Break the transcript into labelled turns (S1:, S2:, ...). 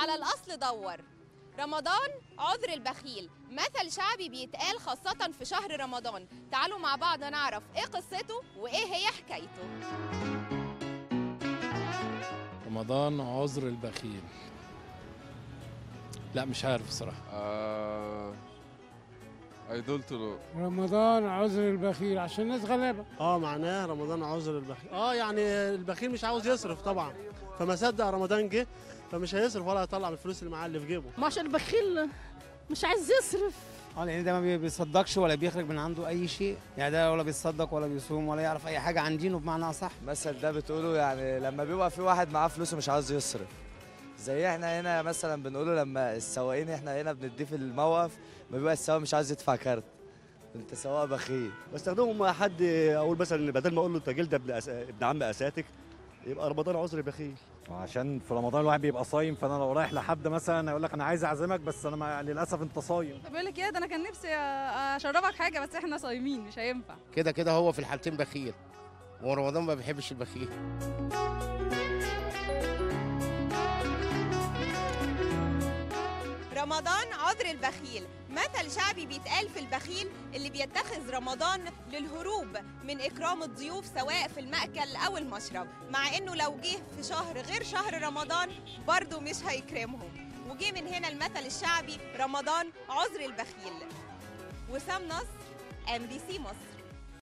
S1: على الأصل دور رمضان عذر البخيل مثل شعبي بيتقال خاصة في شهر رمضان تعالوا مع بعض نعرف ايه قصته وايه هي حكايته
S2: رمضان عذر البخيل لا مش عارف الصراحة
S3: آه... I don't know
S4: رمضان عذر البخيل عشان الناس غلابه
S5: اه معناه رمضان عذر البخيل اه يعني البخيل مش عاوز يصرف طبعا فما صدق رمضان جه فمش هيصرف ولا هيطلع من الفلوس اللي معاه اللي في جيبه
S6: ما عشان البخيل مش عايز يصرف
S7: اه لان ده ما بي- بيصدقش ولا بيخرج من عنده اي شيء يعني ده ولا بيصدق ولا بيصوم ولا يعرف اي حاجه عن دينه بمعنى اصح
S8: المثل ده بتقوله يعني لما بيبقى في واحد معاه فلوس ومش عاوز يصرف زي احنا هنا مثلا بنقوله لما السواقين احنا هنا بنديه في الموقف ما بيبقى السواق مش عاوز يدفع كارت انت سواق بخيل
S9: بستخدمه مع حد اقول مثلا بدل ما اقول له انت جلد ابن أس... ابن عم اساتك يبقى رمضان عذر بخيل
S10: عشان في رمضان الواحد بيبقى صايم فانا لو رايح لحد مثلا هيقول لك انا عايز اعزمك بس انا ما للاسف انت صايم
S11: بقول لك ايه ده انا كان نفسي اشربك حاجه بس احنا صايمين مش هينفع
S12: كده كده هو في الحالتين بخيل ورمضان ما بيحبش البخيل
S1: رمضان عذر البخيل مثل شعبي بيتقال في البخيل اللي بيتخذ رمضان للهروب من إكرام الضيوف سواء في المأكل أو المشرب مع إنه لو جه في شهر غير شهر رمضان برضه مش هيكرمهم وجه من هنا المثل الشعبي رمضان عذر البخيل وسام نصر ام بي سي مصر